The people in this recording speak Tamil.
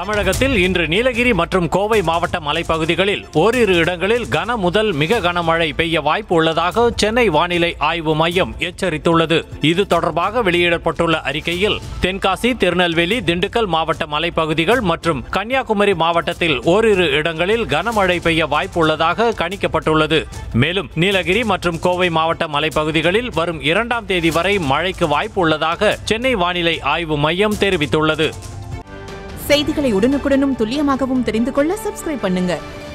தமிழகத்தில் இன்று நீலகிரி மற்றும் கோவை மாவட்ட மலைப்பகுதிகளில் ஓரிரு இடங்களில் கன முதல் மிக கனமழை பெய்ய வாய்ப்பு உள்ளதாக சென்னை வானிலை ஆய்வு மையம் எச்சரித்துள்ளது இது தொடர்பாக வெளியிடப்பட்டுள்ள அறிக்கையில் தென்காசி திருநெல்வேலி திண்டுக்கல் மாவட்ட மலைப்பகுதிகள் மற்றும் கன்னியாகுமரி மாவட்டத்தில் ஓரிரு இடங்களில் கனமழை பெய்ய வாய்ப்பு உள்ளதாக கணிக்கப்பட்டுள்ளது மேலும் நீலகிரி மற்றும் கோவை மாவட்ட மலைப்பகுதிகளில் வரும் இரண்டாம் தேதி வரை மழைக்கு வாய்ப்பு உள்ளதாக சென்னை வானிலை ஆய்வு மையம் தெரிவித்துள்ளது செய்திகளை உடனுக்குடனும் துல்லியமாகவும் தெரிந்து கொள்ள சப்ஸ்கிரைப் பண்ணுங்க